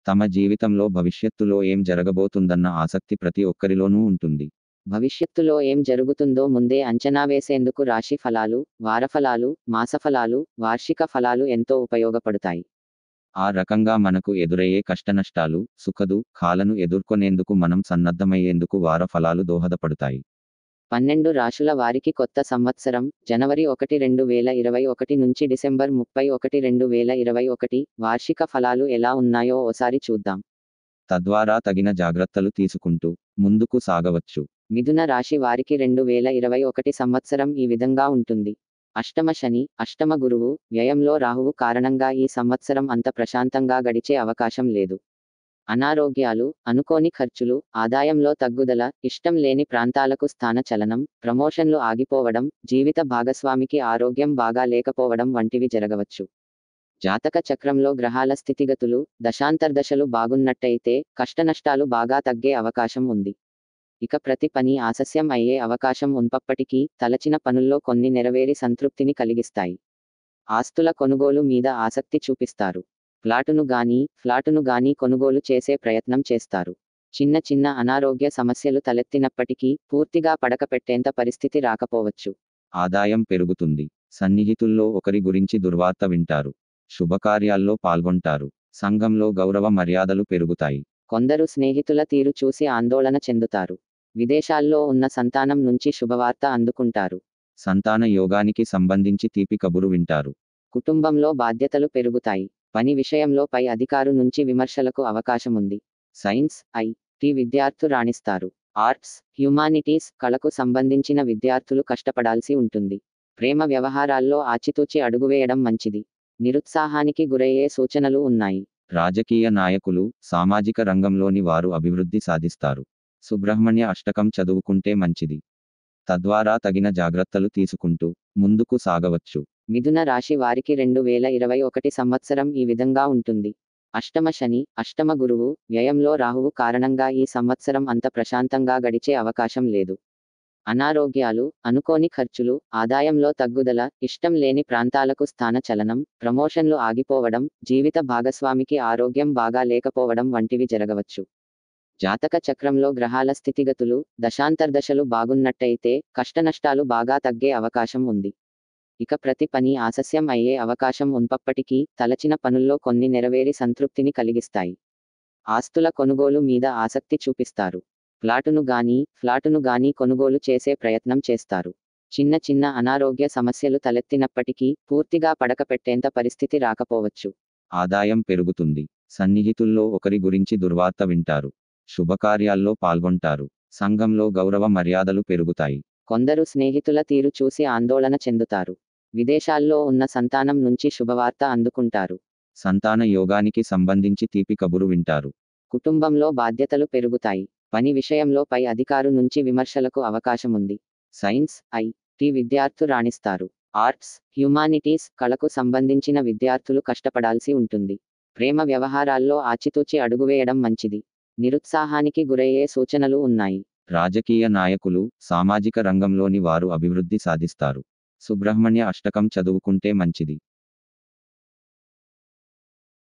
తమ జీవితంలో భవిష్యత్తులో ఏం జరగబోతుందన్న ఆసక్తి ప్రతి ఒక్కరిలోనూ ఉంటుంది భవిష్యత్తులో ఏం జరుగుతుందో ముందే అంచనా వేసేందుకు రాశి ఫలాలు వారఫలాలు మాసఫలాలు వార్షిక ఫలాలు ఎంతో ఉపయోగపడతాయి ఆ రకంగా మనకు ఎదురయ్యే కష్టనష్టాలు సుఖదు ఖాలను ఎదుర్కొనేందుకు మనం సన్నద్ధమయ్యేందుకు వార ఫలాలు దోహదపడతాయి పన్నెండు రాశుల వారికి కొత్త సంవత్సరం జనవరి ఒకటి రెండు వేల ఇరవై ఒకటి నుంచి డిసెంబర్ ముప్పై ఒకటి రెండు వేల ఇరవై ఒకటి వార్షిక ఫలాలు ఎలా ఉన్నాయో ఓసారి చూద్దాం తద్వారా తగిన జాగ్రత్తలు తీసుకుంటూ ముందుకు సాగవచ్చు మిథున రాశి వారికి రెండు వేల ఇరవై ఒకటి సంవత్సరం ఈ విధంగా ఉంటుంది అష్టమ శని అష్టమ గురువు వ్యయంలో రాహువు కారణంగా ఈ సంవత్సరం అంత ప్రశాంతంగా గడిచే అవకాశం లేదు అనారోగ్యాలు అనుకోని ఖర్చులు ఆదాయంలో తగ్గుదల ఇష్టం లేని ప్రాంతాలకు స్థాన చలనం ప్రమోషన్లు ఆగిపోవడం జీవిత భాగస్వామికి ఆరోగ్యం బాగా లేకపోవడం వంటివి జరగవచ్చు జాతక చక్రంలో గ్రహాల స్థితిగతులు దశాంతర్దశలు బాగున్నట్టయితే కష్టనష్టాలు బాగా తగ్గే అవకాశం ఉంది ఇక ప్రతి పని ఆలస్యం అయ్యే అవకాశం ఉన్నప్పటికీ తలచిన పనుల్లో కొన్ని నెరవేరి సంతృప్తిని కలిగిస్తాయి ఆస్తుల కొనుగోలు మీద ఆసక్తి చూపిస్తారు ప్లాటును గాని ఫ్లాటును గాని కొనుగోలు చేసే ప్రయత్నం చేస్తారు చిన్న చిన్న అనారోగ్య సమస్యలు తలెత్తినప్పటికీ పూర్తిగా పడకపెట్టేంత పరిస్థితి రాకపోవచ్చు ఆదాయం పెరుగుతుంది సన్నిహితుల్లో ఒకరి గురించి దుర్వార్త వింటారు శుభకార్యాల్లో పాల్గొంటారు సంఘంలో గౌరవ మర్యాదలు పెరుగుతాయి కొందరు స్నేహితుల తీరు చూసి ఆందోళన చెందుతారు విదేశాల్లో ఉన్న సంతానం నుంచి శుభవార్త అందుకుంటారు సంతాన యోగానికి సంబంధించి తీపి కబురు వింటారు కుటుంబంలో బాధ్యతలు పెరుగుతాయి పని విషయంలో పై అధికారు నుంచి విమర్శలకు అవకాశం ఉంది సైన్స్ ఐ టి విద్యార్థులు రాణిస్తారు ఆర్ట్స్ హ్యుమానిటీస్ కళకు సంబంధించిన విద్యార్థులు కష్టపడాల్సి ఉంటుంది ప్రేమ వ్యవహారాల్లో ఆచితూచి అడుగువేయడం మంచిది నిరుత్సాహానికి గురయ్యే సూచనలు ఉన్నాయి రాజకీయ నాయకులు సామాజిక రంగంలోని వారు అభివృద్ధి సాధిస్తారు సుబ్రహ్మణ్య అష్టకం చదువుకుంటే మంచిది తద్వారా తగిన జాగ్రత్తలు తీసుకుంటూ ముందుకు సాగవచ్చు మిథున రాశి వారికి రెండు వేల ఇరవై ఒకటి సంవత్సరం ఈ విధంగా ఉంటుంది అష్టమ శని అష్టమ గురువు వ్యయంలో రాహువు కారణంగా ఈ సంవత్సరం అంత ప్రశాంతంగా గడిచే అవకాశం లేదు అనారోగ్యాలు అనుకోని ఖర్చులు ఆదాయంలో తగ్గుదల ఇష్టం లేని ప్రాంతాలకు స్థాన చలనం ప్రమోషన్లు ఆగిపోవడం జీవిత భాగస్వామికి ఆరోగ్యం బాగా లేకపోవడం వంటివి జరగవచ్చు జాతక చక్రంలో గ్రహాల స్థితిగతులు దశాంతర్దశలు బాగున్నట్టయితే కష్టనష్టాలు బాగా తగ్గే అవకాశం ఉంది ఇక ప్రతి పని ఆలస్యం అయ్యే అవకాశం ఉన్నప్పటికీ తలచిన పనుల్లో కొన్ని నెరవేరి సంతృప్తిని కలిగిస్తాయి ఆస్తుల కొనుగోలు మీద ఆసక్తి చూపిస్తారు ప్లాటును గాని ఫ్లాటును గాని కొనుగోలు చేసే ప్రయత్నం చేస్తారు చిన్న చిన్న అనారోగ్య సమస్యలు తలెత్తినప్పటికీ పూర్తిగా పడకపెట్టేంత పరిస్థితి రాకపోవచ్చు ఆదాయం పెరుగుతుంది సన్నిహితుల్లో ఒకరి గురించి దుర్వార్త వింటారు శుభకార్యాల్లో పాల్గొంటారు సంఘంలో గౌరవ మర్యాదలు పెరుగుతాయి కొందరు స్నేహితుల తీరు చూసి ఆందోళన చెందుతారు విదేశాల్లో ఉన్న సంతానం నుంచి శుభవార్త అందుకుంటారు సంతాన యోగానికి సంబంధించి తీపి కబురు వింటారు కుటుంబంలో బాధ్యతలు పెరుగుతాయి పని విషయంలో పై అధికారు నుంచి విమర్శలకు అవకాశం ఉంది సైన్స్ ఐ టి విద్యార్థులు రాణిస్తారు ఆర్ట్స్ హ్యుమానిటీస్ కళకు సంబంధించిన విద్యార్థులు కష్టపడాల్సి ఉంటుంది ప్రేమ వ్యవహారాల్లో ఆచితూచి అడుగువేయడం మంచిది నిరుత్సాహానికి గురయ్యే సూచనలు ఉన్నాయి రాజకీయ నాయకులు సామాజిక రంగంలోని వారు అభివృద్ధి సాధిస్తారు సుబ్రహ్మణ్య అష్టకం చదువుకుంటే మంచిది